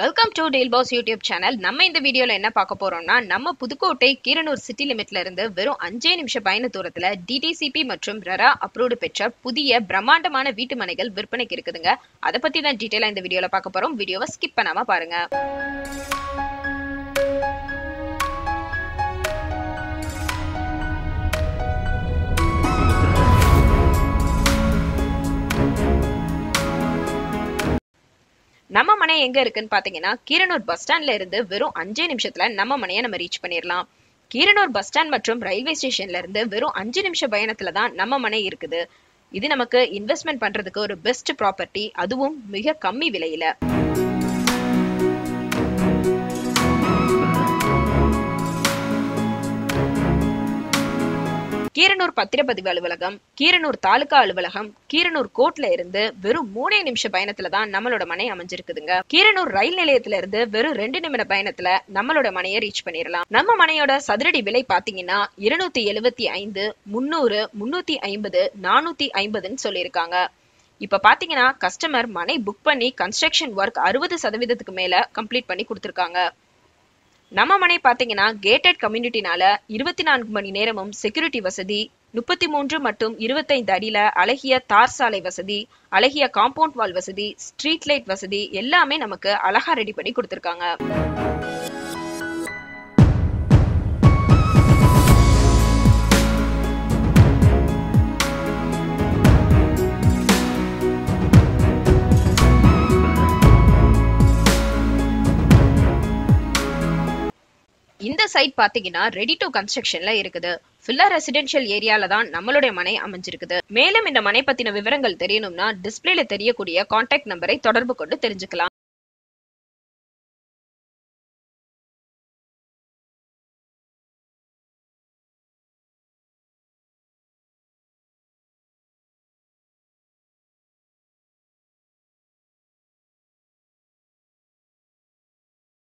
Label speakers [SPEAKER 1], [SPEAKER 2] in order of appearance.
[SPEAKER 1] welcome to deal boss YouTube channel நம்ம இந்த வீடியோல என்ன பார்க்க போறோம்னா நம்ம புதுக்கோட்டை கீரனூர் சிட்டி லிமிட்ல இருந்து வெறும் அஞ்சே நிமிஷ பயண தூரத்துல டிடிசிபி மற்றும் ரெரா அப்ரூவ்டு பெற்ற புதிய பிரம்மாண்டமான வீட்டு மனைகள் விற்பனைக்கு இருக்குதுங்க அதை பத்தி தான் டீட்டெயிலா இந்த வீடியோல பார்க்க போறோம் வீடியோவை ஸ்கிப் பண்ணாம பாருங்க நம்ம மனை எங்க இருக்குன்னு பாத்தீங்கன்னா கீரனூர் பஸ் ஸ்டாண்ட்ல இருந்து வெறும் அஞ்சே நிமிஷத்துல நம்ம மனையை நம்ம ரீச் பண்ணிடலாம் கீரனூர் பஸ் ஸ்டாண்ட் மற்றும் ரயில்வே ஸ்டேஷன்ல இருந்து வெறும் அஞ்சு நிமிஷ பயணத்துல தான் நம்ம மனை இருக்குது இது நமக்கு இன்வெஸ்ட்மெண்ட் பண்றதுக்கு ஒரு பெஸ்ட் ப்ராப்பர்ட்டி அதுவும் மிக கம்மி விலையில கீரனூர் பத்திரப்பதிவு அலுவலகம் கீரனூர் தாலுகா அலுவலகம் கீரனூர் கோட்ல இருந்து வெறும் மூணே நிமிஷ பயணத்துல தான் நம்மளோட மனை அமைஞ்சிருக்குதுங்க கீரனூர் ரயில் நிலையத்துல இருந்து வெறும் ரெண்டு நிமிட பயணத்துல நம்மளோட மனையை ரீச் பண்ணிடலாம் நம்ம மனையோட சதுரடி விலை பாத்தீங்கன்னா இருநூத்தி எழுவத்தி ஐந்து முன்னூறு முன்னூத்தி ஐம்பது நானூத்தி ஐம்பதுன்னு சொல்லியிருக்காங்க இப்ப பாத்தீங்கன்னா கஸ்டமர் மனை புக் பண்ணி கன்ஸ்ட்ரக்ஷன் ஒர்க் அறுபது சதவீதத்துக்கு மேல கம்ப்ளீட் பண்ணி கொடுத்துருக்காங்க நம்ம மனை பாத்தீங்கன்னா கேட்டட் கம்யூனிட்டினால இருபத்தி நான்கு மணி நேரமும் செக்யூரிட்டி வசதி முப்பத்தி மூன்று மற்றும் இருபத்தைந்து அடியில அழகிய தார் சாலை வசதி அழகிய காம்பவுண்ட் வால் வசதி ஸ்ட்ரீட் லைட் வசதி எல்லாமே நமக்கு அழகா ரெடி பண்ணி கொடுத்துருக்காங்க இந்த சைட் பாத்தீங்கன்னா ரெடி டு கன்ஸ்ட்ரக்ஷன்ல இருக்குது ஃபுல்லா ரெசிடென்ஷியல் ஏரியால தான் நம்மளுடைய மனை அமைஞ்சிருக்குது மேலும் இந்த மனை பத்தின விவரங்கள் தெரியணும்னா டிஸ்பிளேல தெரியக்கூடிய கான்டாக்ட் நம்பரை தொடர்பு கொண்டு தெரிஞ்சுக்கலாம்